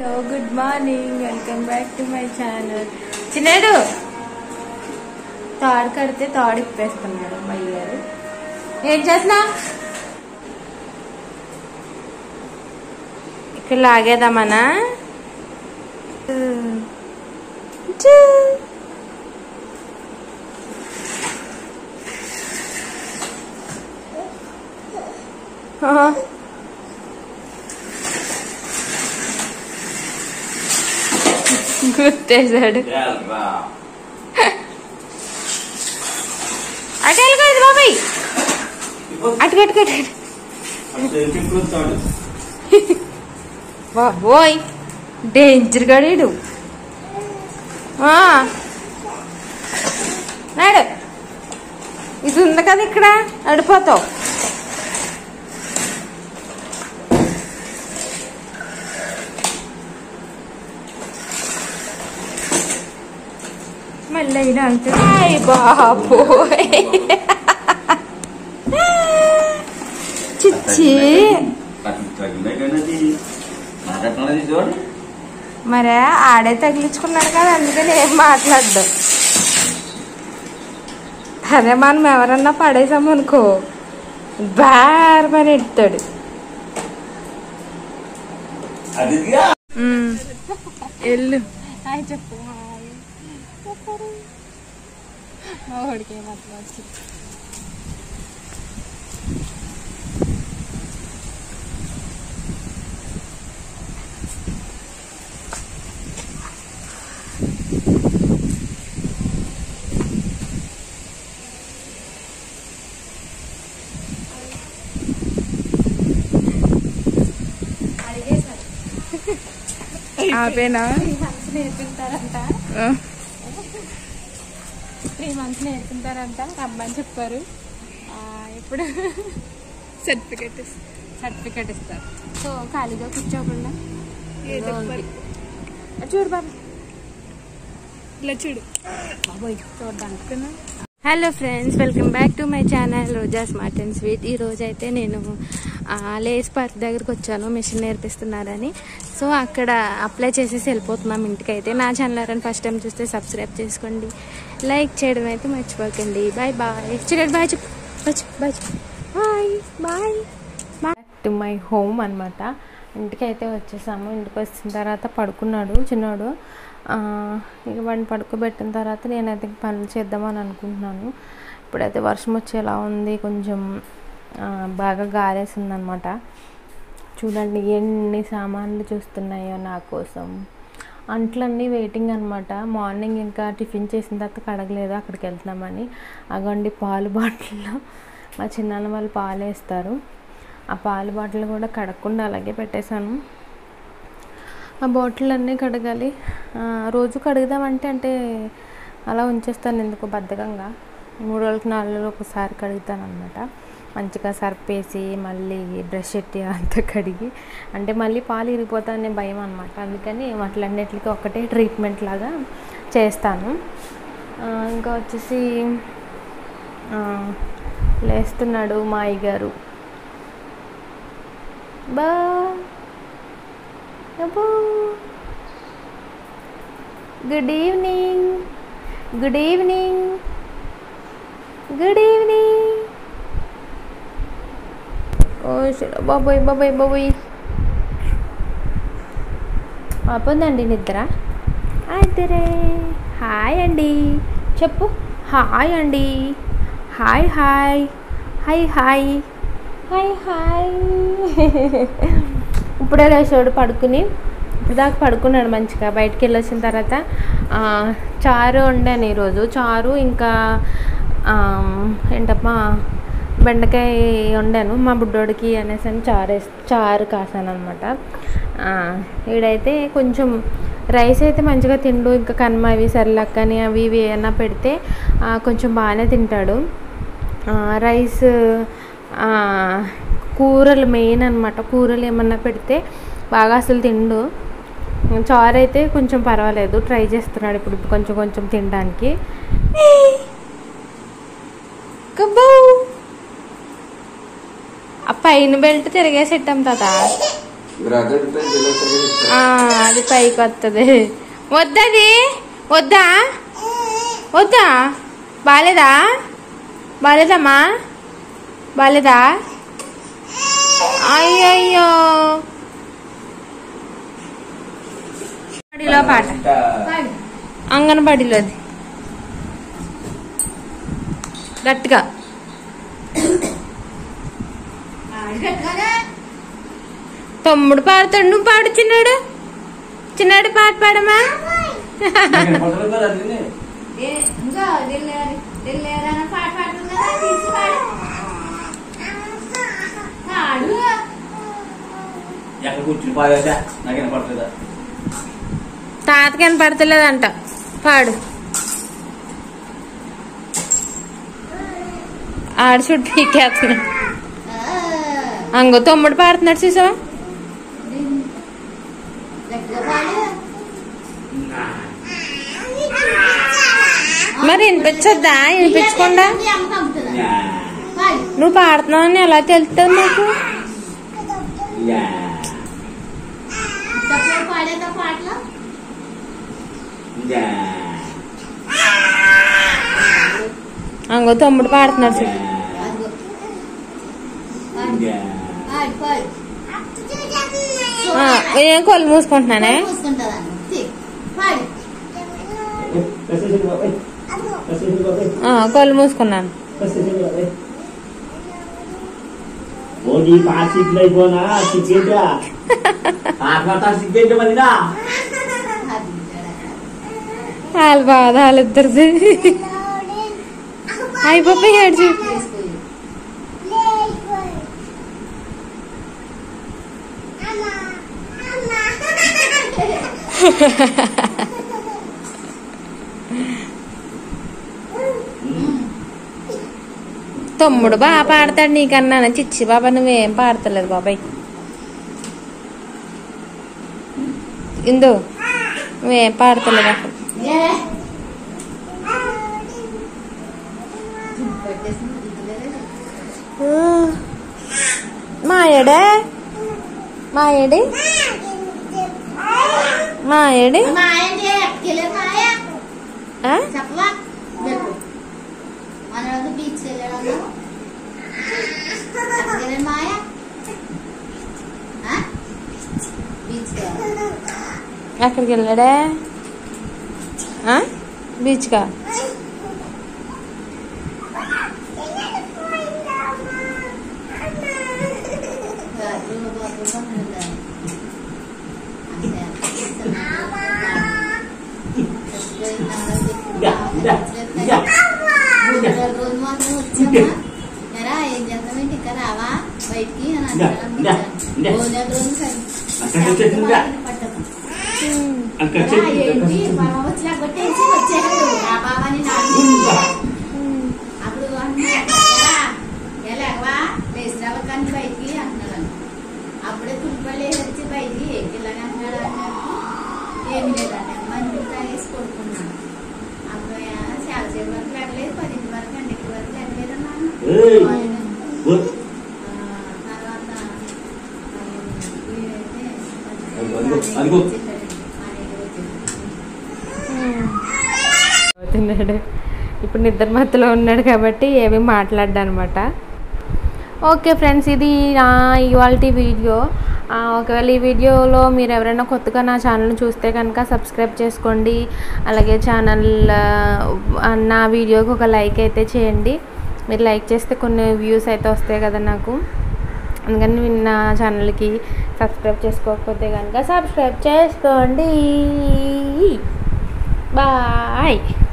Hello good morning welcome back to my channel చిన్నాడు తాడు కడితే తాడు ఇప్పేస్తున్నాడు మా అయ్యారు ఏం చేస్తున్నా ఇక్కడ లాగేదామనా చూ. ఆహా. గుర్తేశాడు అటు వెళ్ళిపోయింది బాబాయ్ అటు కట్టు కట్టు బాబోయ్ డేంజర్ గడీడు నాడు ఇది ఉంది కదా ఇక్కడ అడిపోతావు మళ్ళీ అయినా అంటుంది "ఆయ్ బాబోయ్ చిచ్చి మరే ఆడే తగిలించుకున్నాడు కదా అందుకని ఏం మాట్లాడ్డు అదే మనం ఎవరన్నా పడేసామనుకో బారమని ఎడతాడు ఉమ్. ఎల్లు హాయ్ చెప్పు హాయ్ చెప్పరు మా వాడికి ఏమర్థం వచ్చింది ఆపేనా త్రీ మంత్స్ నేర్పిస్తారంట త్రీ మంత్స్ నేర్పిస్తారంట రమ్మని చెప్పారు ఆ, ఇప్పుడు సర్టిఫికెట్ సర్టిఫికేట్ ఇస్తారు సో ఖాళీగా కూర్చోకుండా ఏదో ఏదో ఒకటి. అది చూడు బాబు ఇలా చూడు బాబోయ్ చూడడానికి hello friends welcome back to my channel Roja smart and sweet ఈ రోజు అయితే నేను ఆ, లేస్ పార్క్ దగ్గరకు వచ్చాను మిషన్ నేర్పిస్తున్నారని సో అక్కడ అప్లై చేసేసి వెళ్ళిపోతున్నాం ఇంటికైతే నా ఛానల్ ఎవరైనా ఫస్ట్ టైం చూస్తే సబ్స్క్రైబ్ చేసుకోండి లైక్ చేయడం అయితే మర్చిపోకండి బాయ్ బాయ్ చూడండి బాయ్ చెప్పు బాయ్ చెప్పు బాయ్ చెప్పు bye bye bye to my home అనమాట ఇంటికి అయితే వచ్చేసాము ఇంటికి వచ్చిన తర్వాత పడుకున్నాడు చిన్నోడు ఆ, ఇక వాడిని పడుకోబెట్టిన తర్వాత నేనైతే ఇంక పనులు చేద్దామని అనుకుంటున్నాను ఇప్పుడైతే వర్షం వచ్చేలా ఉంది కొంచెం ఆ, బాగా గాలేసింది అనమాట చూడండి ఎన్ని సామాన్లు చూస్తున్నాయో నా కోసం అంట్లన్నీ వెయిటింగ్ అనమాట మార్నింగ్ ఇంకా టిఫిన్ చేసిన తర్వాత కడగలేదు అక్కడికి వెళ్తున్నామని అగండి పాలు బాటిల్లో మా చిన్నాన్న వాళ్ళు పాలు వేస్తారు ఆ పాలు బాటిల్ కూడా కడగకుండా అలాగే పెట్టేశాను ఆ బాటిల్ అన్నీ కడగాలి ఆ, రోజు కడుగుదామంటే అంటే అలా ఉంచేస్తాను ఎందుకు బద్ధకంగా మూడు రోజులకి నాలుగు రోజులు ఒకసారి కడుగుతాను అనమాట మంచిగా సర్పేసి మళ్ళీ బ్రష్ పెట్టి అంతా కడిగి అంటే మళ్ళీ పాలు ఇరిగిపోతాయనే భయం అనమాట అందుకని వాటిలన్నిటికీ ఒకటే ట్రీట్మెంట్ లాగా చేస్తాను ఆ, ఇంకా వచ్చేసి ఆ, లేస్తున్నాడు మా అయ్యగారు బా అబ్బో good evening good evening good evening ఓ శిల బాబోయ్ బాబోయ్ బాబోయ్ ఆపోందండి నిద్ర ఇద్దరే హాయ్ అండి చెప్పు హాయ్ అండి hi hi hi hi hi hi ఇప్పుడే లేచాడు పడుకుని ఇప్పుడు దాకా పడుకున్నాడు మంచిగా బయటికి వెళ్ళి వచ్చిన తర్వాత ఆ, చారు వండాను ఈరోజు చారు ఇంకా ఆ, ఏంటమ్మా బెండకాయ వండాను మా బుడ్డోడికి అనేసి అని చారు వేసి చారు కాసాను అనమాట వీడైతే కొంచెం రైస్ అయితే మంచిగా తిండు ఇంకా కన్మ అవి సర్లక్ అని అవి ఇవి ఏమన్నా పెడితే ఆ, కొంచెం బాగానే తింటాడు ఆ, రైస్ ఆ, కూరలు మెయిన్ అనమాట కూరలు ఏమన్నా పెడితే బాగా అసలు తిండు చారు అయితే కొంచెం పర్వాలేదు ట్రై చేస్తున్నాడు ఇప్పుడు కొంచెం కొంచెం తినడానికి కబ్బో ఆ పైన బెల్ట్ తిరిగేసెట్టాం తాత బ్రదర్ తెలియదు ఆ, అది పైకి వస్తుంది వద్దది వద్దా వద్దా బాలేదా బాలేదమ్మా బాలేదా అయ్యయ్యో బడిలో పాట అంగన్వాడీలోది గట్టిగా తమ్ముడు పాడతాడు నువ్వు పాడు చిన్నాడు చిన్నాడు పాట పాడమా ఎక్కడ కూర్చుని పాడేసా నాకేం పడుతుందా తాతకి పడతలేదంట పాడు ఆడు చుట్టూ పీకేస్తున్నాడు అంగో తమ్ముడు పాడుతున్నాడు చూసావా మరి వినిపించొద్దా వినిపించకుండా నువ్వు పాడుతున్నావు అని ఎలా తెలుస్తుంది నాకు అంగో తమ్ముడు పాడుతున్నాడు చూడు ఆ, నేను కొలు మూసుకుంటున్నానే ఆ, కొలు మూసుకున్నాను ఓడి పాట సిగ్గులైపోనా సిగ్గేంటా పాట పాడతా సిగ్గేంటి మళ్ళీనా వాళ్ళ బాధ వాళ్ళిద్దరిది అయిపోయాడు చూ తమ్ముడు బాగా పాడతాడు నీకన్నా చిచ్చి బాబా నువ్వేం పాడతలేదు బాబాయ్ ఇందు నువ్వేం పాడతలేదు అసలు మాయడే మాయడి మాయడి ఆ? చెప్పవా చెప్పు మన రోజు బీచ్ వెళ్ళడం మాయ బీచ్ ఎక్కడికి వెళ్ళాడే ఆ? బీచ్కా రోజు మాత్రం వచ్చామా ఎరా ఏం చేద్దామేంటి ఇంకా రావా బయటికి అని అంటాను రోజు పట్టదు ఏంటి మనం వచ్చి కొట్టేసి వచ్చేసాడు ఆ బాబాని నాలుగు అప్పుడు అంటున్నాడు, "ఎరా, ఎలాగవా లేచి రావా కానీ బయటికి అంటున్నాడు అప్పుడే తుల్పల్లి వచ్చి బయటికి ఇలాగ అంటున్నాడు అన్నాడు ఏమి లేదండి మంచి తాగేసి కొడుకున్నాను అప్పుడు ఆ చాలా సేపు వరకు లేకలేదు పదింటి వరకు గంటకి వరకు లేకలేదు అన్నాను ఆ, తర్వాత ఆ, వీడైతే అదిగో, అదిగో. మా దగ్గర వచ్చేసాడు. అవుతున్నాడు ఇప్పుడు నిద్ర మత్తులో ఉన్నాడు కాబట్టి ఏమీ మాట్లాడ్డా అనమాట ఓకే ఫ్రెండ్స్ ఇది నా ఇవాళ వీడియో ఆ, ఒకవేళ ఈ వీడియోలో మీరు ఎవరైనా కొత్తగా నా ఛానల్ని చూస్తే కనుక సబ్స్క్రైబ్ చేసుకోండి అలాగే ఛానల్ ఆ, నా వీడియోకి ఒక లైక్ అయితే చేయండి మీరు లైక్ చేస్తే కొన్ని వ్యూస్ అయితే వస్తాయి కదా నాకు అందుకని మీరు నా ఛానల్కి సబ్స్క్రైబ్ చేసుకోకపోతే కనుక సబ్స్క్రైబ్ చేసుకోండి బాయ్